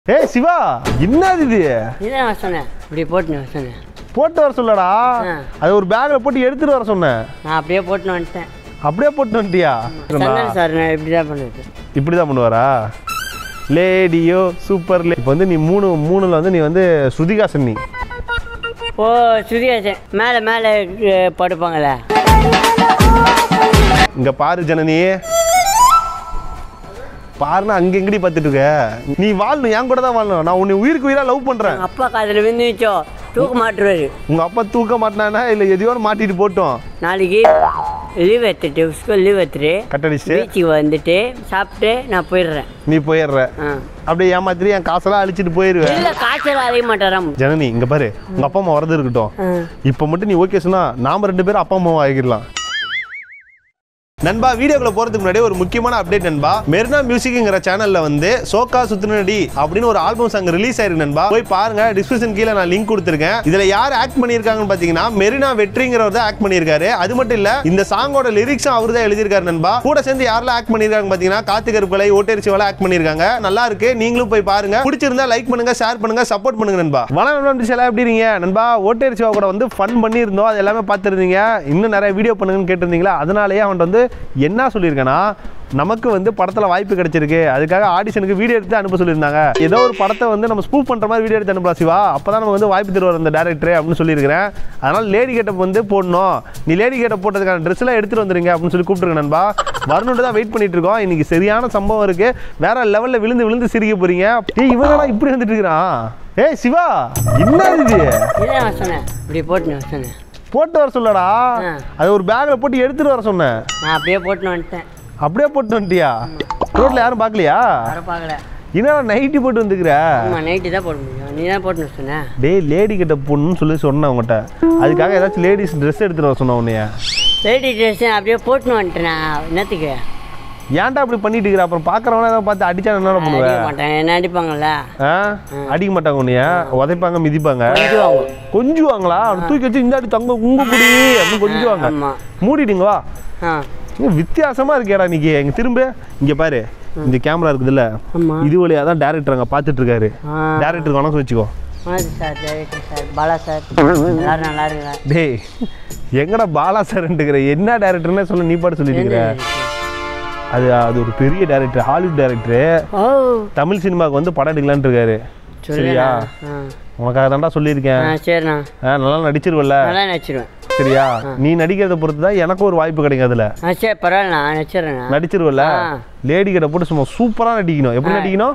ஏய் சிவா என்னது இது இதான் நான் சொன்னேன் இப்படி போட்டு நான் சொன்னேன் போட்டு வர சொல்லடா ஆ. அது ஒரு பேக்ல போட்டு எடுத்துட்டு வர சொன்னேன் நான் அப்படியே போட்டு வந்துட்டேன் அப்படியே போட்டு வந்துட்டியா சந்தன் சார் நான் இப்படி தான் பண்ணுறது இப்படி தான் பண்ணுவாரா லேடியோ சூப்பர் லே இப்போ வந்து நீ மூணு மூணுல வந்து நீ வந்து ஸ்ருதிகாசன் நீ ஓ சுதியாசன் மேலே மேலே படுப்பாங்களே இங்க பாரு ஜனனி பாருன்னா அங்க எங்கடி பார்த்துட்டு இருக்க நீ வாழணும் என் கூட தான் வாழணும் நான் உன்னை உயிருக்கு உயிரா லவ் பண்றேன் அப்பா காதில் விழுந்துச்சோ தூக்க மாட்டுருவாரு உங்க அப்பா தூக்க மாட்டினானா இல்ல எதையோ ஒண்ணு மாட்டிட்டு போட்டோம் நாளைக்கு லீவ் எடுத்துட்டு ஸ்கூல் லீவ் எடுத்துட்டு கட்டடிச்சுட்டு பீச்சுக்கு வந்துட்டு சாப்பிட்டு நான் போயிடுறேன் நீ போயிடுற ஆ அப்படியே ஏமாத்திரி என் காசெல்லாம் அழிச்சிட்டு போயிருவேன் இல்லை காய்ச்சல் அறைய மாட்டாராம் ஜனனி இங்க பாரு உங்க அப்பா அம்மா வரது இருக்கட்டும் ஆ. இப்போ மட்டும் நீ ஓகே சொன்னா நாம ரெண்டு பேரும் அப்பா அம்மாவை ஆகிடலாம் நண்பா வீடியோக்குள்ள போறதுக்கு முன்னாடி ஒரு முக்கியமான அப்டேட் நண்பா மெர்னா மியூசிக்ங்கிற சேனல்ல வந்து சோகா சுத்துனடி அப்படின்னு ஒரு ஆல்பம் சாங் ரிலீஸ் ஆயிருக்கு நண்பா போய் பாருங்க டிஸ்கிரிப்ஷன் கீழே நான் லிங்க் கொடுத்துருக்கேன் இதுல யார் ஆக்ட் பண்ணியிருக்காங்கன்னு பாத்தீங்கன்னா மெரினா வெற்றிங்கிறவர் தான் ஆக்ட் பண்ணியிருக்காரு அது மட்டும் இல்ல இந்த சாங்கோட லிரிக்ஸும் அவர் தான் எழுதியிருக்காரு நண்பா கூட சேர்ந்து யாரெல்லாம் ஆக்ட் பண்ணியிருக்காங்க பாத்தீங்கன்னா காத்துக்கருப்பலை ஓட்டரிசி வேலை ஆக்ட் பண்ணியிருக்காங்க நல்லா இருக்கு நீங்களும் போய் பாருங்க பிடிச்சிருந்தா லைக் பண்ணுங்க ஷேர் பண்ணுங்க சப்போர்ட் பண்ணுங்க நண்பா வணக்கம் நண்பா எல்லாம் எப்படி இருக்கீங்க நண்பா ஓட்டேரி சிவா கூட வந்து ஃபன் பண்ணியிருந்தோம் அது எல்லாமே பார்த்துருந்தீங்க இன்னும் நிறைய வீடியோ பண்ணுங்கன்னு கேட்டிருந்தீங்களா அதனாலேயே அவன் வந்து என்ன சொல்லியிருக்கேன்னா நமக்கு வந்து படத்தில் வாய்ப்பு கிடைச்சிருக்கு அதுக்காக ஆடிஷனுக்கு வீடியோ எடுத்து அனுப்ப சொல்லியிருந்தாங்க ஏதோ ஒரு படத்தை வந்து நம்ம ஸ்பூப் பண்ணுற மாதிரி வீடியோ எடுத்து அனுப்பலாம் சிவா அப்போ தான் நமக்கு வந்து வாய்ப்பு தருவார் அந்த டேரக்டர் அப்படின்னு சொல்லியிருக்கிறேன் அதனால் லேடி கெட்டப் வந்து போடணும் நீ லேடி கெட்டப் போட்டதுக்கான ட்ரெஸ் எல்லாம் எடுத்துட்டு வந்துருங்க அப்படின்னு சொல்லி கூப்பிட்டுருங்க நண்பா வரணுன்ட்டு தான் வெயிட் பண்ணிட்டு இருக்கோம் இன்னைக்கு சரியான சம்பவம் இருக்கு வேற லெவலில் விழுந்து விழுந்து சிரிக்க போறீங்க ஏய் இவங்களாம் இப்படி வந்துட்டு இருக்கிறான் ஏய் சிவா என்ன இது இதான் நான் சொன்னேன் இப்படி போட்டு நான் சொன்னேன் போட்டு வர சொல்லடா ஆ. அது ஒரு பேக்ல போட்டு எடுத்துட்டு வர சொன்னேன் நான் அப்படியே போட்டு வந்துட்டேன் அப்படியே போட்டு வந்துட்டியா ரோட்ல யாரும் பார்க்கலையா வர பார்க்கல என்னடா நைட்டி போட்டு வந்துக்கிற ஆமாம் நைட்டு தான் போட முடியும் நீ தான் போட்டு சொன்னேன் டேய் லேடி கிட்ட பொண்ணுன்னு சொல்லி சொன்னேன் அவங்ககிட்ட அதுக்காக ஏதாச்சும் லேடிஸ் ட்ரெஸ் எடுத்துட்டு வர சொன்னேன் உன்னைய லேடி ட்ரெஸ் அப்படியே போட்டு வந்துட்டேன் என்னத்துக்கு ஏன்டா அப்படி பண்ணிட்டு இருக்கிற அப்புறம் பார்க்கறவன ஏதாவது பார்த்து அடிச்சா என்ன அடிக்க பண்ணுவேன் மாட்டேன் என்ன அடிப்பாங்கல்ல ஆ அடிக்க மாட்டாங்க உன்னைய உதைப்பாங்க மிதிப்பாங்க கொஞ்சுவாங்க கொஞ்சுவாங்களா அவனை தூக்கி வச்சு இந்த அடி தங்க உங்க குடி அப்படின்னு கொஞ்சுவாங்க ஆமாம் மூடிடுங்க வா ஆ இங்க வித்தியாசமா இருக்கேடா இன்னைக்கு இங்க திரும்ப இங்க பாரு இந்த கேமரா இருக்குதுல்ல ஆமாம் இது வழியா தான் டேரக்டர் அங்க பாத்துட்டு இருக்காரு ஆ டேரக்டர் வணக்கம் வச்சுக்கோ Madhu sir Jayakrishnan sir Bala sir எல்லாரும் நல்லா இருங்களா டேய் எங்கடா பாலா சார்ன்ட்டுக்கிற என்ன டேரக்டர்னே சொல்ல நீ பாட்டு சொல்லிட்டு இருக்கிற அது அது ஒரு பெரிய டேரக்டர் ஹாலிவுட் டேரக்டர் ஓ தமிழ் சினிமாவுக்கு வந்து படம் எடுக்கலான்ட்டு இருக்காரு சரியா ஆ உனக்காக தான்டா சொல்லியிருக்கேன் ஆ சரிண்ணா ஆ, நல்லா நடிச்சிருவல்ல நல்லா நடிச்சிடுவேன் சரியா நீ நடிக்கிறத பொறுத்து தான் எனக்கும் ஒரு வாய்ப்பு கிடைக்கும் அதுல ஆ சரி பரவாயில்ல நான் நடிச்சிடுறேண்ணா நடிச்சிருவல்ல ஆ. லேடி கிட்ட போட்டு சும்மா சூப்பரா நடிக்கணும் எப்படி நடிக்கணும்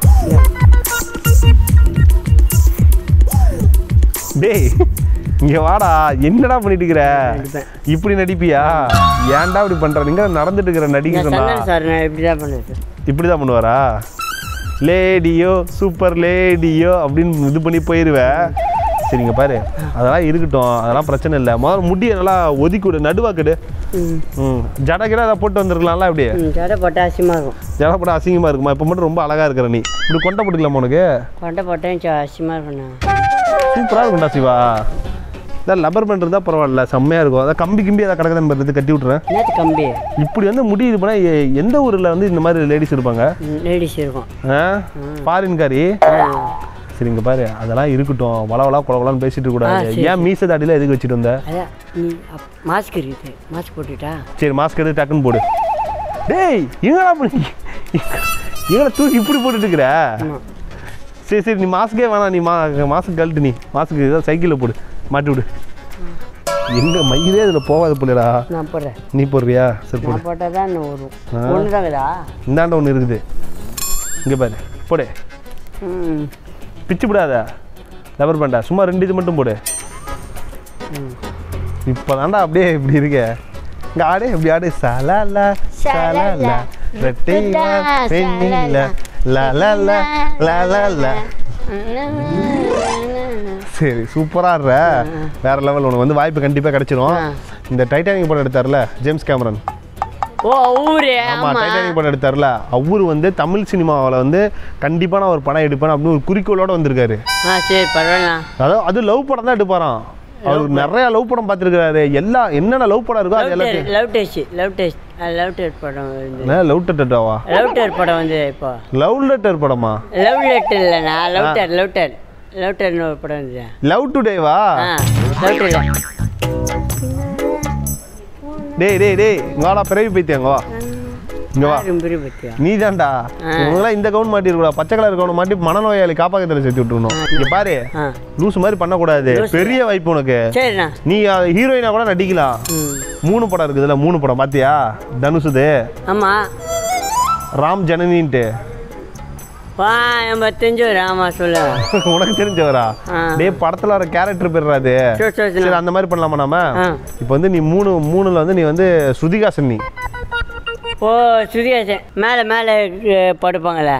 டேய் இங்க வாடா என்னடா பண்ணிட்டு இருக்கிற நடிப்பேன். இப்படி நடிப்பியா ஏன்டா இப்படி பண்ற நீங்க நடந்துட்டு இருக்கிற நடிக்க சொன்னா சந்தன் சார் நான் இப்படி தான் பண்ணுறது இப்படிதான் பண்ணுவாரா லேடியோ சூப்பர் லேடியோ அப்படின்னு இது பண்ணி போயிருவேன் சரிங்க பாரு அதெல்லாம் இருக்கட்டும் அதெல்லாம் பிரச்சனை இல்லை முதல்ல முடியை நல்லா ஒதுக்கி விடு நடுவாக்கடு ம் ம் ஜடகிட அதை போட்டு வந்திருக்கலாம்ல அப்படியே ம் ஜடை போட்டால் அசியமாக இருக்கும் ஜட போட அசிங்கமா இருக்குமா இப்போ மட்டும் ரொம்ப அழகா இருக்கிற நீ இப்படி கொண்டை போட்டுக்கலாமா உனக்கு கொண்டை போட்டேன் ச- அசியமாக இருக்குண்ணா சூப்பரா இருக்கும்டா சிவா இதான் லப்பர் பேண்ட் இருந்தால் பரவாயில்ல செம்மையா இருக்கும் அதான் கம்பி கிம்பி அதை கிடக்குதான் பார்த்து கட்டி விட்றேன் என்னத்து கம்பி இப்படி வந்து முடி இது பண்ணால் எ- எந்த ஊரில் வந்து இந்த மாதிரி லேடிஸ் இருப்பாங்க லேடிஸ் இருக்கும் ஆ ஃபாரின்காரி ஆ சரி இங்க பாரு அதெல்லாம் இருக்கட்டும் வளவலா குளவலான்னு பேசிட்டு கூடாது ஆ, சரி, ஏன் மீச தாடியில் எதுக்கு வச்சுட்டு வந்த அதான் நீ மாஸ்க் இருக்குது மாஸ்க் போட்டுட்டா சரி மாஸ்க் எடுத்து டக்குன்னு போடு டேய் எங்கடா பண்ணி எங்கடா தூக்கி இப்படி போட்டுட்டு இருக்கிற ஆமாம் சரி சரி நீ மாஸ்க்கே வேணாம் நீ மா மாஸ்க் கழட்டு நீ மாஸ்க்கு ஏதாவது சைக்கிளில் போடு மாட்டி விடு எங்க மயிலே இதில் போகாது போலடா நான் போடுறேன் நீ போடுறியா சரி போடு நான் போட்டால் தான் இன்னும் வரும் ஒன்று தாங்கதா இந்தாண்ட ஒன்று இருக்குது இங்கே பாரு போடு ம் பிச்சு விடாத லப்பர் பேண்டா சும்மா ரெண்டு இது மட்டும் போடு ம் இப்போ தாண்டா அப்படியே இப்படி இருக்க இங்க ஆடு இப்படி ஆடு சலல சலல ரெட்டில பெண்ணில லலல லலல சரி சூப்பரா இருற வேற லெவல் உனக்கு வந்து வாய்ப்பு கண்டிப்பா கிடைச்சிரும் ஆ. இந்த டைட்டானிக் படம் எடுத்தார்ல ஜேம்ஸ் கேமரன் ஓ ஊரு ஆமா ஆமா டைட்டானிக் படம் எடுத்தார்ல அவரு வந்து தமிழ் சினிமாவில் வந்து கண்டிப்பா நான் ஒரு படம் எடுப்பேன் அப்படின்னு ஒரு குறிக்கோளோட வந்திருக்காரு ஆ சரி பரவாயில்ல அதாவது அது லவ் படம் தான் எடுப்பாராம் அவர் நிறைய லவ் படம் பார்த்துருக்காரு எல்லா என்னென்ன லவ் படம் இருக்கோ அது லவ் எல்லாத்தையும் love test love test love test படம் வந்து என்ன லவ் டெட்டாவா லவ் டெர் படம் வந்து இப்போ லவ் லெட்டர் படமா லவ் லெட்டர் இல்லைண்ணா லவ் டெர் லவ் டெர் லவ் டெர்னு ஒரு படம் வந்து லவ் டுடேவா ஆ லவ் டெர் டேய் டேய் டேய் இங்க வாடா பிறவி பைத்தியம் வா இங்க வா பெரிய பத்தியா நீ தான்டா இவங்களாம் இந்த கவுன் மாட்டிருக்கூடா பச்சை கலர் கவுன் மாட்டி மனநோயாளி காப்பாக்கத்தில் சேர்த்து விட்டுருணும் இங்க பாரு ஆ லூஸ் மாதிரி பண்ணக்கூடாது பெரிய வாய்ப்பு உனக்கு சரிண்ணா நீ ஹீரோயினா கூட நடிக்கலாம் ம் மூணு படம் இருக்குதுல்ல மூணு படம் பாத்தியா தனுஷுது ஆமாம் ராம் ஜனனின்ட்டு வா நம்ம தெரிஞ்சவர் ஆமாம் சொல்லு உனக்கு தெரிஞ்சவரா ஆ. டேய் படத்துல வர கேரக்டர் பேர்றா அது சரி சரி சரி சரி அந்த மாதிரி பண்ணலாமா நாம ஆ இப்போ வந்து நீ மூணு மூணுல வந்து நீ வந்து ஸ்ருதிகாசன் நீ ஓ சுதிகாசன் மேலே மேலே படுப்பாங்களே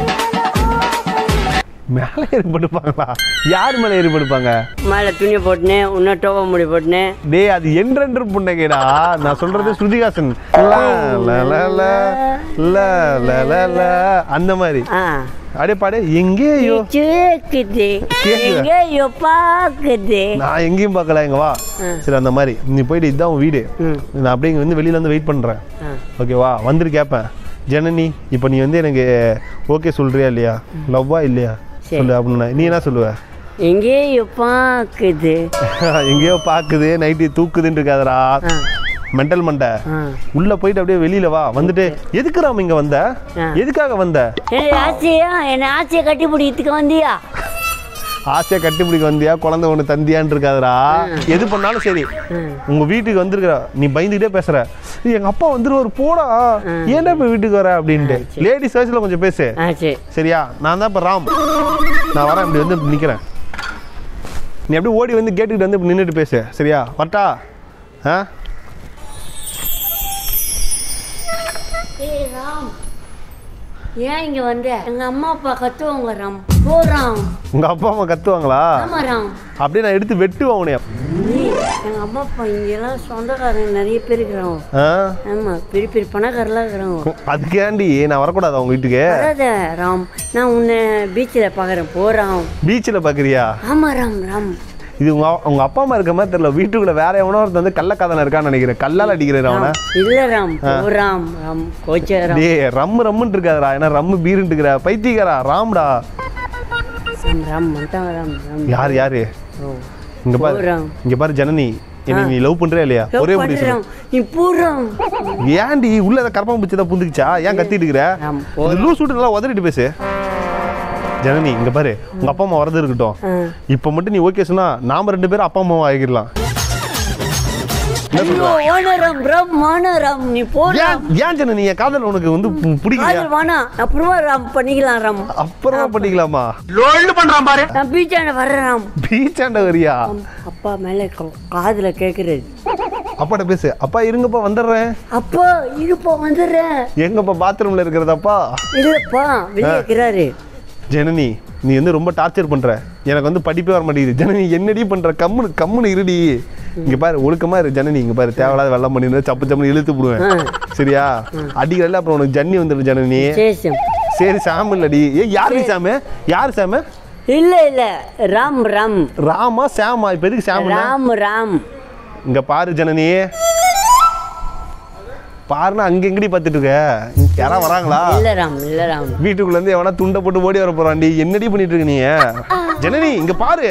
மேலே ஏறி படுப்பாங்களா யார் மேலே ஏறி படுப்பாங்க மேலே துணி போட்டுனே இன்னும் டோபா முடி போட்டுனே டேய் அது என்றென்று புன்னகைடா நான் சொல்றது ஸ்ருதிகாசன் ல, ல, ல, ல, ல, ல, ல, ல. அந்த மாதிரி ஆ அப்படியே பாடு எங்கேயோ கேக்குது கேக்குதா? எங்கேயோ பாக்குது நான் எங்கேயும் பார்க்கல எங்க வா ஆ. சரி அந்த மாதிரி நீ போயிட்டு இதுதான் உன் வீடு ம் நான் அப்படியே இங்க வந்து வெளியில வந்து வெயிட் பண்றேன் ஆ ஓகேவா வந்துட்டு கேட்பேன் ஜனனி இப்போ நீ வந்து எனக்கு ஓகே சொல்றியா இல்லையா லவ்வா இல்லையா சரி. சொல்லு அப்படின்னு நீ என்ன சொல்லுவ எங்கேயோ பாக்குது எங்கேயோ பாக்குது நைட்டு தூக்குதுன்னு இருக்காதடா ஆ மென்டல் மண்டை ஆ உள்ள போயிட்டு அப்படியே வெளியில வா வந்துட்டு எதுக்கு ராம் இங்க வந்த ஆ. எதுக்காக வந்த என்ன ஆசையா என்ன ஆசையை கட்டி பிடிக்கிறதுக்கு வந்தியா ஆசையா கட்டிப்பிடிக்க வந்தியா குழந்தை ஒன்று தந்தியான்னு இருக்காதடா எது பண்ணாலும் சரி ம் உங்க வீட்டுக்கு வந்திருக்கிற நீ பயந்துக்கிட்டே பேசுற "ஏய், எங்க அப்பா வந்துருவாரு போடா ஏன்டா இப்ப வீட்டுக்கு வர அப்படின்ட்டு லேடிஸ் வயசுல கொஞ்சம் பேசு ஆ சரி சரியா நான் தான் இப்போ ராம் நான் வரேன் இப்படி வந்து நிற்கிறேன் நீ அப்படியே ஓடி வந்து கேட்டுக்கிட்டு வந்து இப்படி நின்றுட்டு பேசு சரியா வரட்டா ஆ ஏய் ராம் ஏன் இங்க வந்த எங்க அம்மா அப்பா கத்துவாங்க ராம் போ ராம் உங்க அப்பா அம்மா கத்துவாங்களா ஆமா ராம் அப்படியே நான் எடுத்து வெட்டுவேன் உனைய நீ எங்க அம்மா அப்பா இங்கெல்லாம் சொந்தக்காரங்க நிறைய பேர் இருக்கிறாங்க ஆ ஆமா பெரிய பெரிய பணக்காரெல்லாம் இருக்கிறாங்க அதுக்கேண்டி நான் வரக்கூடாது அவங்க வீட்டுக்கு வராத ராம் நான் உன்னை பீச்சில் பார்க்குறேன் போ ராம் பீச்சில் பார்க்குறியா ஆமா ராம் ராம் இது உங்க உங்க அப்பா அம்மா இருக்க மாதிரி தெரியல வீட்டுக்குள்ள வேற எவனோ ஒருத்தன் வந்து கள்ளக்காதன இருக்கான்னு நினைக்கிறேன் கல்லால் அடிக்கிறேன் அவனை இல்ல ராம் போ ராம் ராம் கோச்சே ராம் டேய் ரம்மு ரம்முன்னு இருக்காதடா ஏன்னா ரம்மு பீருன்னு இருக்கிற பைத்தியக்காரா ராம்டா ராம் ராம் வந்துட்டாங்க ராம் ராம் யார் யாரு ஓ இங்க பாரு போறான். இங்க பாரு ஜனனி என்ன நீ லவ் பண்றியா இல்லையா லவ் ஒரே முடி சொல்லு பண்றான் நீ பூராம் ஏன்டி உள்ள ஏதோ கரப்பம் பிடிச்சதா புந்துக்குச்சா ஏன் கத்திட்டு இருக்கிற ராம் இது லூஸ் விட்டு நல்லா உதறிட்டு பேசு ஜனனி இங்க பாரு உங்க அப்பா அம்மா வரது இருக்கட்டும் ஆ. இப்போ மட்டும் நீ ஓகே சொன்னா நாம ரெண்டு பேரும் அப்பா அம்மாவை ஆகிடலாம் ஐயோ வானராம் ராம் வானராம் நீ போறாம் ஏன் ஏன் ஜனனி என் காதல் உனக்கு வந்து பு- பிடிக்கலையா காதல் வேணாம் அப்புறமா ராம் பண்ணிக்கலாம் ராம் அப்புறமா பண்ணிக்கலாமா நான் பீச்சாண்ட வர்றேன் ராம் பீச் ஆண்ட வரியா ராம், அப்பா மேல கா- காதுல கேக்குறது அப்பாட்ட பேசு அப்பா இருங்கப்பா வந்துடுறேன் அப்பா இருப்பா வந்துடுறேன் எங்கப்பா பாத்ரூம்ல இருக்கிறதப்பா இல்லப்பா வெளியே இருக்கிறாரு ஜனனி நீ வந்து ரொம்ப டார்ச்சர் பண்ற எனக்கு வந்து படிப்பே வர மாட்டேங்குது ஜனனி என்னடி பண்ற கம்முனு கம்முனு இருடி இங்க பாரு ஒழுக்கமா இரு ஜனனி இங்க பாரு தேவையில்லாத வெள்ளம் பண்ணி சப்பு சப்புன்னு இழுத்து போடுவேன் சரியா அடிக்கிறல்ல அப்புறம் உனக்கு ஜன்னி வந்துடும் ஜனனி சேஷம் சரி சாம் இல்லடி ஏ யாரு சாமு யார் சாமு இல்ல இல்ல ராம் ராம் ராமா சாமா இப்ப எதுக்கு சாமு ராம் ராம் இங்க பாரு ஜனனி பாருன்னா அங்க எங்கடி பார்த்துட்டு இருக்க யாரா வராங்களா இல்ல ராம் இல்ல ராம் வீட்டுக்குள்ள இருந்து எவனா துண்டை போட்டு ஓடி வர போறான்டி என்னடி பண்ணிட்டு இருக்க நீ ஜனனி இங்க பாரு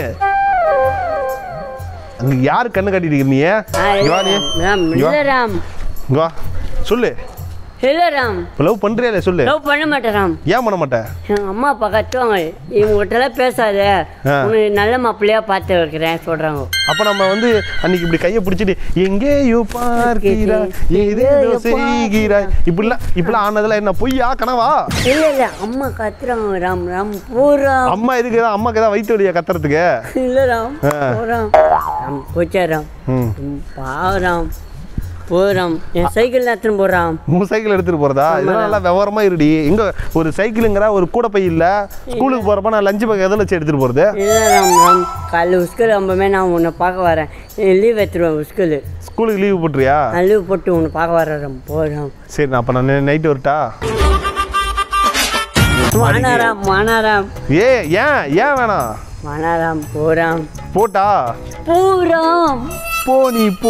அங்க யாரு கண்ணு காட்டிட்டு இருக்க நீ ஆ, இங்க இல்ல வா நீ ராம், ராம் இங்க வா. இல்ல ராம் இங்க வா சொல்லு இல்ல ராம் லவ் பண்றியா இல்லையா சொல்லு லவ் பண்ண மாட்டேன் ராம் ஏன் பண்ண மாட்டேன் எங்க அம்மா அப்பா கத்துவாங்க இவங்ககிட்டலாம் பேசாத ஆ. உனக்கு நல்ல மாப்பிள்ளையா பார்த்து வைக்கிறேன் சொல்றாங்க அப்ப நம்ம வந்து அன்னைக்கு இப்படி கையை பிடிச்சிட்டு எங்கேயோ பார்க்கிறாய் ஏதேதோ செய்கிறாய் இப்படிலாம் இப்படிலாம் ஆனதெல்லாம் என்ன பொய்யா கனவா இல்ல இல்ல அம்மா கத்துறாங்க ராம் ராம் போறாம் அம்மா எதுக்கு தான் அம்மாக்கு ஏதாவது வயிற்று வலியா கத்துறதுக்கு இல்ல ராம் ஆ. போறாம் ராம் போச்சா ராம் ம் ம், பாவராம் போறாம் என் சைக்கிள் நேரத்துன்னு போறான் உன் சைக்கிள் எடுத்துட்டு போறதா இதெல்லாம் நல்லா விவரமா இருடி எங்க ஒரு சைக்கிளுங்கிற ஒரு கூட பை இல்ல ஸ்கூலுக்கு போறப்ப நான் லஞ்சு பேக் எதில் வச்சு எடுத்துட்டு போறது இல்லை ராம் ராம் காலைல உஸ்கூல் ரொம்பவே நான் உன்னை பார்க்க வரேன் லீவ் எடுத்துருவேன் உஸ்கூலு ஸ்கூலுக்கு லீவு போட்டுறியா நான் லீவ் போட்டு உன்னை பார்க்க வரேன் ராம் போறாம் சரி நான் அப்ப நான் நைட்டு வரட்டா வானாராம் வானாராம் ஏ ஏன் ஏன் வேணாம் வனராம் போறாம் போட்டா பூராம் போ நீ போ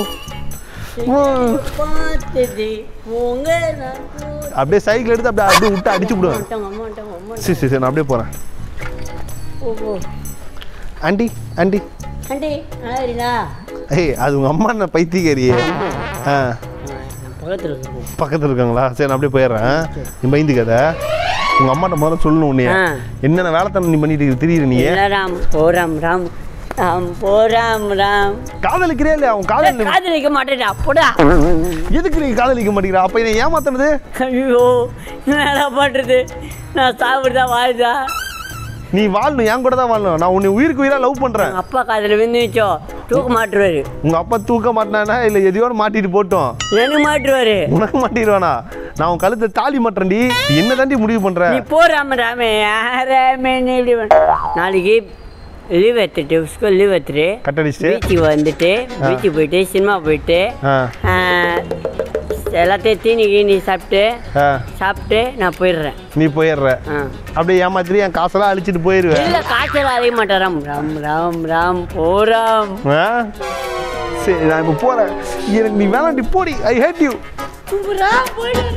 பார்த்தது போங்க நான் போறேன். அப்படியே சைக்கிள் எடுத்து அப்படியே அப்படியே விட்டு அடிச்சு விடுவேன் அம்மாட்டம், அம்மாட்டம், அம்மாட்டம். சரி சரி சரி நான் அப்படியே போகிறேன் ஓ ஓ ஆண்டி ஆண்டி ஆண்டி நல்லா இருக்கீங்களா ஏய் அது உங்கள் அம்மா என்ன பைத்தியக்காரியே ஆ பக்கத்தில் இருக்கும் பக்கத்தில் இருக்காங்களா சரி நான் அப்படியே போயிடுறேன் நீ பயந்துக்காத உங்கள் அம்மாட்ட முதல்ல சொல்லணும் உன்னைய ஆ. என்னென்ன வேலைத்தனம் நீ பண்ணிட்டு இருக்க தெரியுது நீ ராம் போராம் ராம் ராம் போராம் ராம் காதலிக்கிறே இல்லையா அவன் காதல் காதலிக்க மாட்டேடா போடா எதுக்கு நீ காதலிக்க மாட்டேங்கிற அப்போ என்னை ஏமாத்தினது ஐயோ என்னடா பண்ணுறது நான் சாப்பிடுதா வாழ்தா நீ வாழணும் என் கூட தான் வாழணும் நான் உன்னை உயிருக்கு உயிராக லவ் பண்ணுறேன் எங்கள் அப்பா காதில் விழுந்துச்சோ தூக்க மாட்டுருவாரு உங்கள் அப்பா தூக்க மாட்டானா இல்லை எதையோட மாட்டிட்டு போட்டோம் எனக்கு மாட்டுருவாரு உனக்கு மாட்டிடுவானா நான் உன் கழுத்தை தாலி மாட்டேன்டி என்ன தாண்டி முடிவு பண்ணுற நீ போ ராம ராமே ராமே நீ இப்படி பண்ண. நாளைக்கு லீவ் எடுத்துட்டு ஸ்கூல் லீவ் எடுத்துட்டு கட்டடிச்சிட்டு பீச்சுக்கு வந்துட்டு பீச்சுக்கு போயிட்டு சினிமா போயிட்டு ஆ ஆ, எல்லாத்தையும் தீனி கீனி சாப்பிட்டு ஆ சாப்பிட்டு நான் போயிடுறேன் நீ போயிடுற ஆ அப்படியே ஏமாத்திரி என் காசெல்லாம் அழிச்சிட்டு போயிடுவேன் இல்லை காய்ச்சல் அறிய மாட்டேன் ராம் ராம் ராம் ராம் போராம் ஆ சரி நான் இப்போ போகிறேன் எனக்கு நீ வேணாண்டி போடி ஐ ஹேட் யூ ராம் போயிடுறேன்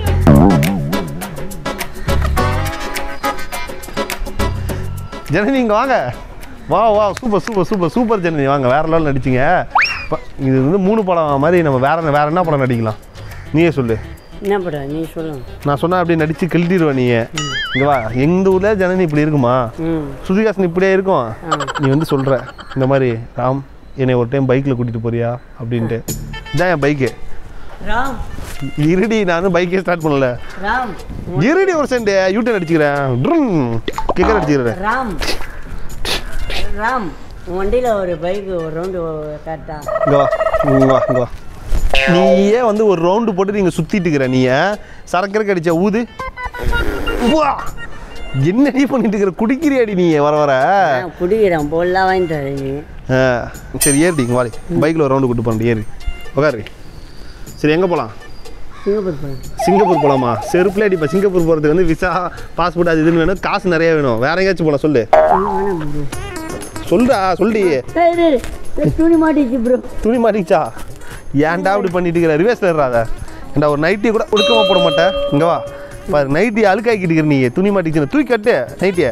ஜனனி இங்கே வாங்க வா வா super super super super Janani வாங்க வேற லெவல் நடிச்சிங்க ப- இது வந்து மூணு படம் மாதிரி நம்ம வேற வேற என்ன படம் நடிக்கலாம் நீயே சொல்லு என்ன படம் நீ சொல்லுங்க நான் சொன்னா அப்படியே நடிச்சு கிழட்டிடுவேன் நீ இங்கே வா எந்த ஊரில் ஜனனி இப்படி இருக்குமா ம் சுதிகாசன் இப்படியே இருக்கும் நீ வந்து சொல்கிற இந்த மாதிரி ராம் என்னை ஒரு டைம் பைக்கில் கூட்டிகிட்டு போறியா அப்படின்ட்டு இதான் என் பைக்கு ராம் இருடி நான் பைக்கே ஸ்டார்ட் பண்ணல ராம் இருடி ஒரு சென்ட் யூட்டன் அடிச்சுக்கிறேன் ட்ரும் கிக்கர் அடிச்சுக்கிறேன் ராம் ராம் உன் வண்டியில் ஒரு பைக்கு ஒரு ரவுண்டு கரெக்டா இங்கே வா இங்கே வா இங்கே வா நீயே வந்து ஒரு ரவுண்டு போட்டு நீங்கள் சுற்றிட்டு இருக்கிற நீ சரக்கரை அடிச்ச ஊது வா என்னடி பண்ணிட்டு இருக்கிற குடிக்கிறியாடி நீ வர வர நான் குடிக்கிறேன் பொருளாக வாங்கி தரேன் நீ ஆ, சரி ஏறிடி இங்கே வாடி பைக்கில் ஒரு ரவுண்டு கூட்டு போகிறேன் ஏறி உட்காரு சரி எங்கே போகலாம் சிங்கப்பூர் போகிறேன் சிங்கப்பூர் போகலாமா செருப்புல அடிப்பா சிங்கப்பூர் போகிறதுக்கு வந்து விசா பாஸ்போர்ட் அது இதுன்னு வேணும் காசு நிறைய வேணும் வேற எங்கேயாச்சும் போகலாம் சொல்லு வேணாம் ப்ரோ சொல்றா சொல்டி துணி மாட்டிச்சு ப்ரோ துணி மாட்டிச்சா ஏன்டா இப்படி பண்ணிட்டு இருக்கிற ரிவேஸ்ல இருறாத ஏன்டா ஒரு நைட்டி கூட ஒடுக்கமா போட மாட்டேன் இங்க வா பாரு நைட்டி அழுக்காக்கிட்டு இருக்கிற நீ துணி மாட்டிச்சுன்னு தூக்கி கட்டு நைட்டிய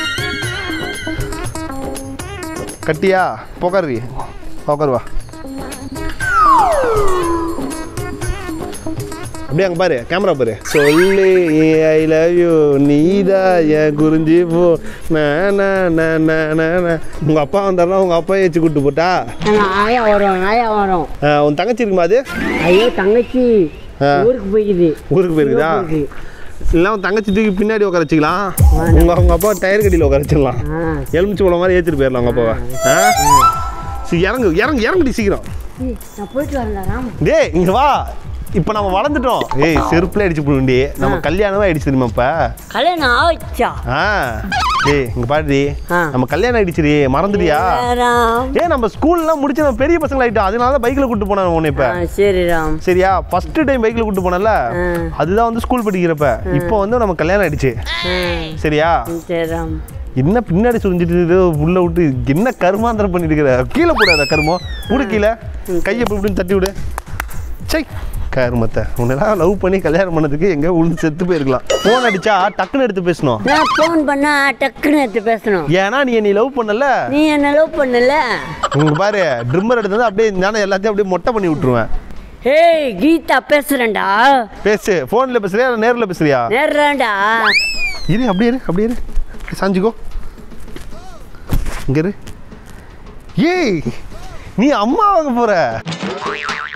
கட்டியா உக்காரு உக்காரு வா அப்படியே அங்கே பாரு கேமரா பாரு சொல்லு ஐ லவ் யூ நீதா என் குறிஞ்சி போ உங்க அப்பா வந்தாருன்னா உங்க அப்பா ஏச்சு கூட்டு போட்டா நாங்கள் ஆயா வரோம் ஆயா வரோம் ஆ, உன் தங்கச்சி இருக்குமா அது ஐயோ தங்கச்சி ஆ. ஊருக்கு போய்க்குது ஊருக்கு போயிருக்குதா சிங்கப்பூருக்கு. இல்லை உன் தங்கச்சி தூக்கி பின்னாடி உட்கார வச்சுக்கலாம் உங்க உங்க அப்பா டயர் கடியில் உட்கார வச்சிடலாம் ஆ எலுமிச்சு போல மாதிரி ஏற்றிட்டு போயிடலாம் உங்க அப்பாவை ஆ சரி இறங்கு இறங்கு இறங்குடி சீக்கிரம் ஏய், நான் போயிட்டு வரேன்டா ராம் டேய் இங்க வா இப்போ நம்ம வளர்ந்துட்டோம் ஏய் செருப்புல அடிச்சு போடுண்டி நம்ம கல்யாணமே ஆயிடுச்சு தெரியுமா இப்ப கல்யாணம் ஆச்சா ஆ ஏய் இங்க பாடுடி ஆ. நம்ம கல்யாணம் ஆயிடுச்சுடி மறந்துட்டியா ராம் ஏ நம்ம ஸ்கூல்லாம் முடிச்சு நம்ம பெரிய பசங்க ஆயிட்டோம் அதனால தான் பைக்கில் கூட்டு போனேன் உன்னை இப்ப ஆ சரி ராம் சரியா ஃபர்ஸ்ட் டைம் பைக்கில் கூட்டு போனல ஆ. அதுதான் வந்து ஸ்கூல் படிக்கிறப்ப இப்போ வந்து நம்ம கல்யாணம் ஆயிடுச்சு ஆ சரியா சரி ராம் என்ன பின்னாடி சுரிஞ்சிட்டு ஏதோ உள்ள விட்டு என்ன கருமாந்திரம் பண்ணிட்டு இருக்கிற கீழே போடாத கருமம் விடு கீழே கையை இப்படி இப்படின்னு தட்டி விடு சை கருமத்தை உன்னெல்லாம் லவ் பண்ணி கல்யாணம் பண்ணதுக்கு எங்க உளுந்து செத்து போயிருக்கலாம் ஃபோன் அடிச்சா டக்குன்னு எடுத்து பேசணும் நான் ஃபோன் பண்ணா டக்குன்னு எடுத்து பேசணும் ஏன்னா நீ என்னை லவ் பண்ணல நீ என்ன லவ் பண்ணல உங்க பாரு ட்ரிம்மர் எடுத்து வந்து அப்படியே நானே எல்லாத்தையும் அப்படியே மொட்டை பண்ணி விட்டுருவேன் ஹேய் கீதா பேசுறேன்டா பேசு ஃபோனில் பேசுறியா இல்லை நேரில் பேசுறியா நேர்றான்டா இரு அப்படியே இரு அப்படியே இரு அப்படியே சாஞ்சிக்கோ இங்க இரு ஏய் நீ அம்மா வாங்க போற